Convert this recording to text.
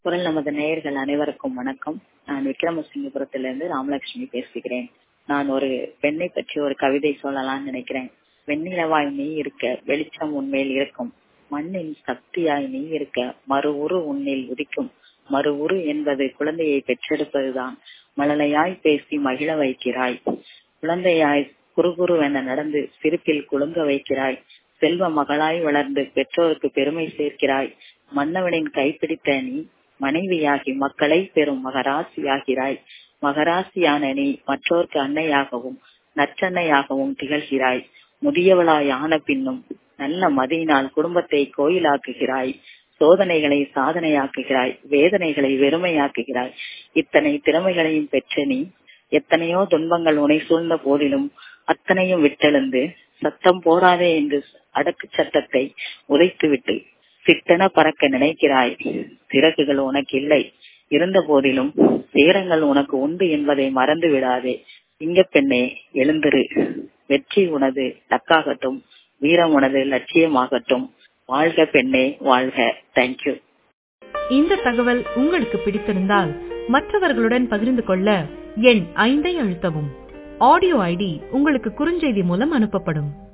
குரல் நமது நேயர்கள் அனைவருக்கும் வணக்கம் நான் விக்ரமசிங்கபுரத்திலிருந்து ராமலட்சுமி பேசுகிறேன் நான் ஒரு பெண்ணை பற்றி ஒரு கவிதை சொல்லலாம்னு நினைக்கிறேன் வெண்ணிலவாய் நீ இருக்க வெளிச்சம் உன்மேல் இருக்கும் மண்ணின் சக்தியாய் நீ இருக்க மறு உரு உன்னில் உதிக்கும் மறு உரு என்பது குழந்தையை பெற்றெடுப்பதுதான் மழலையாய் பேசி மகிழ வைக்கிறாய் குழந்தையாய் குறுகுருவென நடந்து சிரிப்பில் குலுங்க வைக்கிறாய் செல்வ மகளாய் வளர்ந்து பெற்றோருக்கு பெருமை சேர்க்கிறாய் மன்னவனின் கைப்பிடித்த நீ மனைவியாகி மக்களை பெறும் மகராசியாகிறாய் மகராசியான நீ மற்றோர்க்கு அன்னையாகவும் நற்றன்னையாகவும் திகழ்கிறாய் முதியவளாய் ஆன பின்னும் நல்ல மதியினால் குடும்பத்தை கோயிலாக்குகிறாய் சோதனைகளை சாதனையாக்குகிறாய் வேதனைகளை வெறுமையாக்குகிறாய் இத்தனை திறமைகளையும் பெற்ற நீ எத்தனையோ துன்பங்கள் உனை சூழ்ந்த போதிலும் அத்தனையும் விட்டெழுந்து சத்தம் போடாதே என்று அடக்கு சட்டத்தை உதைத்துவிட்டு சிட்டென பறக்க நினைக்கிறாய் சிறகுகள் உனக்கு இல்லை இருந்த போதிலும் சேரங்கள் உனக்கு உண்டு என்பதை மறந்து விடாதே சிங்கப்பெண்ணே எழுந்திரு வெற்றி உனது லக்காகட்டும் வீரம் உனது லட்சியமாகட்டும் வாழ்க பெண்ணே வாழ்க தேங்க்யூ இந்த தகவல் உங்களுக்கு பிடித்திருந்தால் மற்றவர்களுடன் பகிர்ந்து கொள்ள எண் ஐந்தை அழுத்தவும் ஆடியோ ஐடி உங்களுக்கு குறுஞ்செய்தி மூலம் அனுப்பப்படும்